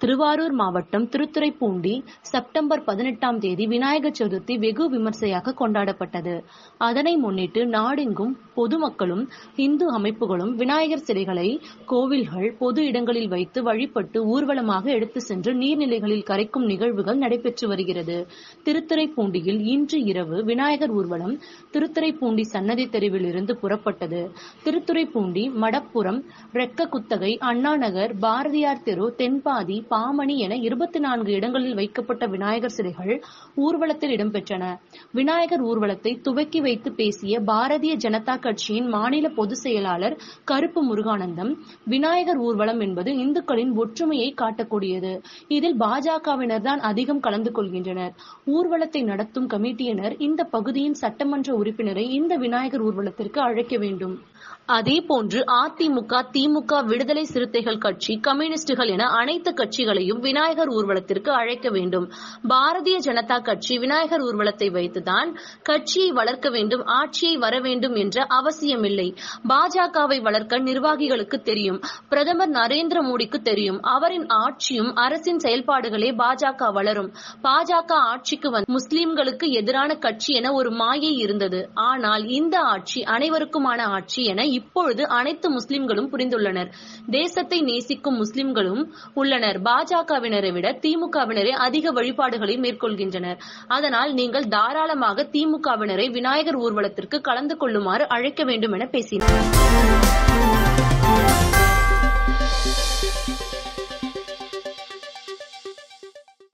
திருவாரூர் மாவட்டம் திருத்துறைப்பூண்டி செப்டம்பர் பதினெட்டாம் தேதி விநாயகர் சதுர்த்தி வெகு விமர்சையாக கொண்டாடப்பட்டது. அதனை முன்னிட்டு நாடெங்கும் பொதுமக்களும், இந்து அமைப்புகளும் விநாயகர் சிலைகளை கோவில்கள், பொது இடங்களில் வைத்து வழிபட்டு ஊர்வலமாக எடுத்துச் சென்று நீர்நிலைகளில் கரைக்கும் நிகழ்வுகள் நடைபெற்று வருகிறது. திருத்துறைப்பூண்டியில் இன்று இரவு விநாயகர் ஊர்வலம் திருத்துறைப்பூண்டி சன்னதி தெருவில் இருந்து புறப்பட்டது. திருத்துறைப்பூண்டி, மடப்புரம், ரெக்ககுத்தகை, அண்ணாநகர், பாரதியார் தெரு, தென்பாதி, பாமணி என இருபத்து நான்கு இடங்களில் வைக்கப்பட்ட விநாயகர் சிலைகள் ஊர்வலத்தில் இடம்பெற்றன. விநாயகர் ஊர்வலத்தை துவக்கி வைத்து பேசிய பாரதிய ஜனதா கட்சியின் மாநில பொதுச் செயலாளர் கருப்பு முருகானந்தம், விநாயகர் ஊர்வலம் என்பது இந்துக்களின் ஒற்றுமையை காட்டக்கூடியது. இதில் பாஜகவினர் தான் அதிகம் கலந்து கொள்கின்றனர். ஊர்வலத்தை நடத்தும் கமிட்டியினர் இந்த பகுதியின் சட்டமன்ற உறுப்பினரை இந்த விநாயகர் ஊர்வலத்திற்கு அழைக்க வேண்டும். அதேபோன்று அதிமுக, திமுக, விடுதலை சிறுத்தைகள் கட்சி, கம்யூனிஸ்டுகள் என அனைத்து கட்சிகளையும் விநாயகர் ஊர்வலத்திற்கு அழைக்க வேண்டும். பாரதிய ஜனதா கட்சி விநாயகர் ஊர்வலத்தை வைத்துதான் கட்சியை வளர்க்க வேண்டும், ஆட்சியை வர வேண்டும் என்ற அவசியமில்லை. பாஜகவை வளர்க்க நிர்வாகிகளுக்கு தெரியும். பிரதமர் நரேந்திர மோடிக்கு தெரியும். அவரின் ஆட்சியும், அரசின் செயல்பாடுகளே பாஜக வளரும். பாஜக ஆட்சிக்கு வந்து முஸ்லிம்களுக்கு எதிரான கட்சி என ஒரு மாயை இருந்தது. ஆனால் இந்த ஆட்சி அனைவருக்குமான ஆட்சி என இப்பொழுது அனைத்து முஸ்லிம்களும் புரிந்துள்ளனர். தேசத்தை நேசிக்கும் முஸ்லிம்களும் உள்ளனர். பாஜகவினரை விட திமுகவினரே அதிக வழிபாடுகளை மேற்கொள்கின்றனர். அதனால் நீங்கள் தாராளமாக திமுகவினரை விநாயகர் ஊர்வலத்திற்கு கலந்து கொள்ளுமாறு அழைக்க வேண்டும் என பேசினார்.